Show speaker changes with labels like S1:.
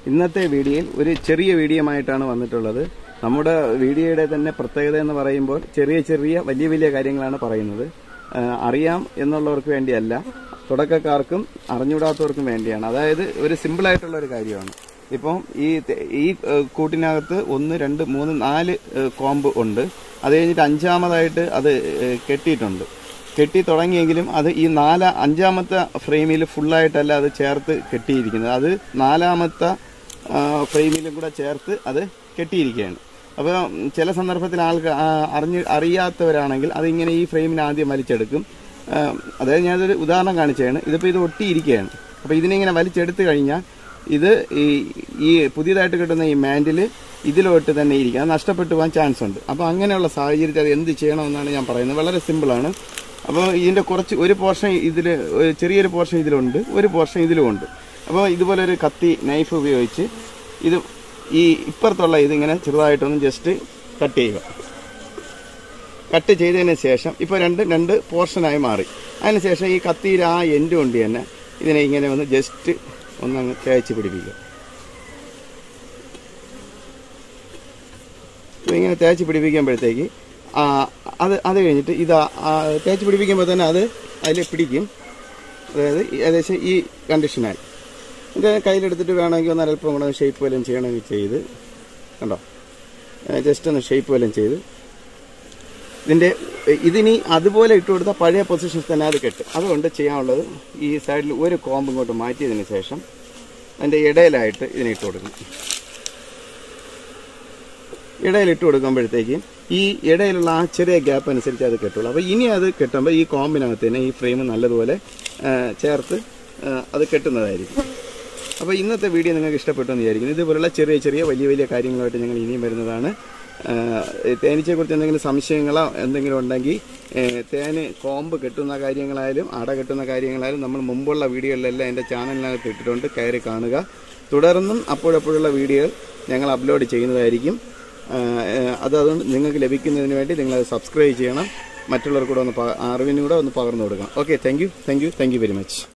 S1: ഇന്നത്തെ വീഡിയോയിൽ ഒരു ചെറിയ വീഡിയോമായിട്ടാണ് വന്നിട്ടുള്ളത് നമ്മുടെ വീഡിയോയുടെ തന്നെ പ്രത്യേകത എന്ന് പറയുമ്പോൾ ചെറിയ ചെറിയ വലിയ വലിയ കാര്യങ്ങളാണ് പറയുന്നത് ആ, അറിയാം എന്നുള്ളവർക്ക് വേണ്ടിയല്ല തുടക്കക്കാർക്കും അറിഞ്ഞൂടാത്തവർക്കും വേണ്ടിയാണ് അതായത് ഒരു സിമ്പിൾ ആയിട്ടുള്ള ഒരു കാര്യമാണ് ഇപ്പം ഈ തെ- ഈ ഏ, കൂട്ടിനകത്ത് ഒന്ന് രണ്ട് മൂന്ന് നാല് ഏ, കോമ്പ് ഉണ്ട് അത് കഴിഞ്ഞിട്ട് അഞ്ചാമതായിട്ട് അത് ഏ, കെട്ടിയിട്ടുണ്ട് കെട്ടി തുടങ്ങിയെങ്കിലും അത് ഈ നാല അഞ്ചാമത്തെ ഫ്രെയിമിൽ ഫുള്ളായിട്ടല്ല അത് ചേർത്ത് കെട്ടിയിരിക്കുന്നത് അത് നാലാമത്തെ ആ, ഫ്രെയിമിലും കൂടെ ചേർത്ത് അത് കെട്ടിയിരിക്കുകയാണ് അപ്പോൾ ചില സന്ദർഭത്തിൽ ആൾക്ക് ആ, അറിഞ്ഞ് അറിയാത്തവരാണെങ്കിൽ അതിങ്ങനെ ഈ ഫ്രെയിമിന് ആദ്യം വലിച്ചെടുക്കും ആ, അതായത് ഞാനൊരു ഉദാഹരണം കാണിച്ചതാണ് ഇതിപ്പോൾ ഇത് ഒട്ടിയിരിക്കുകയാണ് അപ്പോൾ ഇതിനിങ്ങനെ വലിച്ചെടുത്ത് കഴിഞ്ഞാൽ ഇത് ഈ ഈ പുതിയതായിട്ട് കിട്ടുന്ന ഈ മാൻഡിൽ ഇതിലോട്ട് തന്നെ ഇരിക്കും അത് നഷ്ടപ്പെട്ടു പോകാൻ ചാൻസ് ഉണ്ട് അപ്പോൾ അങ്ങനെയുള്ള സാഹചര്യത്തിൽ അത് എന്ത് ചെയ്യണമെന്നാണ് ഞാൻ പറയുന്നത് വളരെ സിമ്പിളാണ് അപ്പോൾ ഇതിൻ്റെ കുറച്ച് ഒരു പോർഷൻ ഇതിൽ ചെറിയൊരു പോർഷൻ ഇതിലുണ്ട് ഒരു പോർഷൻ ഇതിലുമുണ്ട് അപ്പോൾ ഇതുപോലെ ഒരു കത്തി നൈഫ് ഉപയോഗിച്ച് ഇത് ഈ ഇപ്പുറത്തുള്ള ഇതിങ്ങനെ ചെറുതായിട്ടൊന്ന് ജസ്റ്റ് കട്ട് ചെയ്യുക കട്ട് ചെയ്തതിന് ശേഷം ഇപ്പോൾ രണ്ട് രണ്ട് പോർഷനായി മാറി അതിന് ശേഷം ഈ കത്തിയിൽ ആ എൻഡ് കൊണ്ട് തന്നെ ഇതിനെ ഇങ്ങനെ ഒന്ന് ജസ്റ്റ് ഒന്നങ്ങ് തേച്ച് പിടിപ്പിക്കുക ഇങ്ങനെ തേച്ച് പിടിപ്പിക്കുമ്പോഴത്തേക്ക് ആ, അത് അത് കഴിഞ്ഞിട്ട് ഇത് ആ- ആ തേച്ച് പിടിപ്പിക്കുമ്പോൾ തന്നെ അത് അതിൽ പിടിക്കും അതായത് ഈ- ഏകദേശം ഈ കണ്ടീഷനായി ഇത് കയ്യിലെടുത്തിട്ട് വേണമെങ്കിൽ ഒന്ന് അല്പം കൂടെ ഷേപ്പ് വല്ലതും ചെയ്യണമെങ്കിൽ ചെയ്ത് കണ്ടോ ജസ്റ്റ് ഒന്ന് ഷേപ്പ് വല്ലതും ചെയ്ത് ഇതിൻ്റെ ഇതിനി അതുപോലെ ഇട്ട് കൊടുത്താൽ പഴയ പൊസിഷൻസ് തന്നെ അത് കെട്ടും അതുകൊണ്ട് ചെയ്യാനുള്ളത് ഈ സൈഡിൽ ഒരു കോമ്പ് ഇങ്ങോട്ട് മാറ്റിയതിന് ശേഷം അതിൻ്റെ ഇടയിലായിട്ട് ഇതിനെ ഇട്ട് കൊടുക്കണം ഇടയിൽ ഇട്ട് കൊടുക്കുമ്പോഴത്തേക്കും ഈ ഇടയിലുള്ള ആ ചെറിയ ഗ്യാപ്പ് അനുസരിച്ച് അത് കെട്ടുള്ളൂ അപ്പോൾ ഇനി അത് കെട്ടുമ്പോൾ ഈ കോമ്പിനകത്ത് തന്നെ ഈ ഫ്രെയിം നല്ലതുപോലെ ആ, ചേർത്ത് ആ, അത് കെട്ടുന്നതായിരിക്കും അപ്പോൾ ഇന്നത്തെ വീഡിയോ നിങ്ങൾക്ക് ഇഷ്ടപ്പെട്ടു എന്ന് വിചാരിക്കുന്നു ഇതുപോലുള്ള ചെറിയ ചെറിയ വലിയ വലിയ കാര്യങ്ങളുമായിട്ട് ഞങ്ങൾ ഇനിയും വരുന്നതാണ് ആ, തേനീച്ചയെക്കുറിച്ച് എന്തെങ്കിലും സംശയങ്ങളോ എന്തെങ്കിലും ഉണ്ടെങ്കിൽ ഏ, തേന് കോമ്പ് കെട്ടുന്ന കാര്യങ്ങളായാലും അട കെട്ടുന്ന കാര്യങ്ങളായാലും നമ്മൾ മുമ്പുള്ള വീഡിയോകളിലെല്ലാം എൻ്റെ ചാനലിനകത്ത് ഇട്ടിട്ടുണ്ട് കയറി കാണുക തുടർന്നും അപ്പോഴപ്പോഴുള്ള വീഡിയോകൾ ഞങ്ങൾ അപ്ലോഡ് ചെയ്യുന്നതായിരിക്കും ആ, ഏ, അത് അതുകൊണ്ട് നിങ്ങൾക്ക് ലഭിക്കുന്നതിന് വേണ്ടി നിങ്ങളത് സബ്സ്ക്രൈബ് ചെയ്യണം മറ്റുള്ളവർക്ക് കൂടെ ഒന്ന് പ- അറിവിനും കൂടെ ഒന്ന് പകർന്നു കൊടുക്കണം okay thank you thank you thank you very much